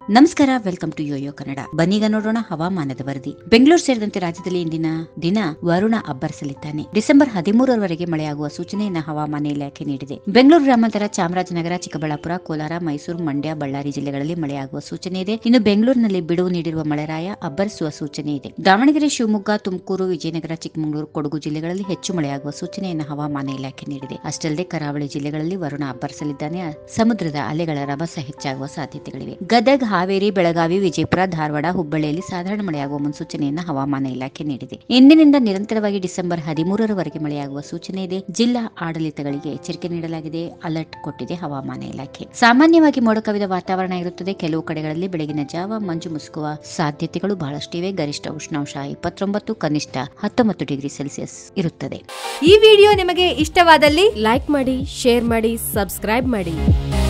ನಮಸ್ಕಾರ welcome to Yoyo Kannada ಬನ್ನೀಗ ನೋಡೋಣ ಹವಾಮಾನದ ವರದಿ ಬೆಂಗಳೂರು ಸೇರಿದಂತೆ ರಾಜ್ಯದಲ್ಲಿ ಇಂದಿನ ದಿನ ವರುಣ ಅಬ್ಬರಿಸಲಿದ್ದಾನೆ ಡಿಸೆಂಬರ್ ಹದಿಮೂರರವರೆಗೆ ಮಳೆಯಾಗುವ ಸೂಚನೆಯನ್ನ ಹವಾಮಾನ ಇಲಾಖೆ ನೀಡಿದೆ ಬೆಂಗಳೂರು ಗ್ರಾಮಾಂತರ ಚಾಮರಾಜನಗರ ಚಿಕ್ಕಬಳ್ಳಾಪುರ ಕೋಲಾರ ಮೈಸೂರು ಮಂಡ್ಯ ಬಳ್ಳಾರಿ ಜಿಲ್ಲೆಗಳಲ್ಲಿ ಮಳೆಯಾಗುವ ಸೂಚನೆ ಇದೆ ಇನ್ನು ಬೆಂಗಳೂರಿನಲ್ಲಿ ಬಿಡುವು ನೀಡಿರುವ ಮಳೆರಾಯ ಅಬ್ಬರಿಸುವ ಸೂಚನೆ ಇದೆ ದಾವಣಗೆರೆ ಶಿವಮೊಗ್ಗ ತುಮಕೂರು ವಿಜಯನಗರ ಚಿಕ್ಕಮಗಳೂರು ಕೊಡಗು ಜಿಲ್ಲೆಗಳಲ್ಲಿ ಹೆಚ್ಚು ಮಳೆಯಾಗುವ ಸೂಚನೆಯನ್ನು ಹವಾಮಾನ ಇಲಾಖೆ ನೀಡಿದೆ ಅಷ್ಟಲ್ಲದೆ ಕರಾವಳಿ ಜಿಲ್ಲೆಗಳಲ್ಲಿ ವರುಣ ಅಬ್ಬರಿಸಲಿದ್ದಾನೆ ಸಮುದ್ರದ ಅಲೆಗಳ ರಭಸ ಹೆಚ್ಚಾಗುವ ಸಾಧ್ಯತೆಗಳಿವೆ ಗದಗ್ ಹಾವೇರಿ ಬೆಳಗಾವಿ ವಿಜಯಪುರ ಧಾರವಾಡ ಹುಬ್ಬಳ್ಳಿಯಲ್ಲಿ ಸಾಧಾರಣ ಮಳೆಯಾಗುವ ಮುನ್ಸೂಚನೆಯನ್ನು ಹವಾಮಾನ ಇಲಾಖೆ ನೀಡಿದೆ ಇಂದಿನಿಂದ ನಿರಂತರವಾಗಿ ಡಿಸೆಂಬರ್ ಹದಿಮೂರರವರೆಗೆ ಮಳೆಯಾಗುವ ಸೂಚನೆ ಇದೆ ಜಿಲ್ಲಾ ಆಡಳಿತಗಳಿಗೆ ಎಚ್ಚರಿಕೆ ನೀಡಲಾಗಿದೆ ಅಲರ್ಟ್ ಕೊಟ್ಟಿದೆ ಹವಾಮಾನ ಇಲಾಖೆ ಸಾಮಾನ್ಯವಾಗಿ ಮೋಡ ಕವಿದ ವಾತಾವರಣ ಇರುತ್ತದೆ ಕೆಲವು ಕಡೆಗಳಲ್ಲಿ ಬೆಳಗಿನ ಜಾವ ಮಂಜು ಮುಸುಕುವ ಸಾಧ್ಯತೆಗಳು ಬಹಳಷ್ಟಿವೆ ಗರಿಷ್ಠ ಉಷ್ಣಾಂಶ ಇಪ್ಪತ್ತೊಂಬತ್ತು ಕನಿಷ್ಠ ಹತ್ತೊಂಬತ್ತು ಡಿಗ್ರಿ ಸೆಲ್ಸಿಯಸ್ ಇರುತ್ತದೆ ಈ ವಿಡಿಯೋ ನಿಮಗೆ ಇಷ್ಟವಾದಲ್ಲಿ ಲೈಕ್ ಮಾಡಿ ಶೇರ್ ಮಾಡಿ ಸಬ್ಸ್ಕ್ರೈಬ್ ಮಾಡಿ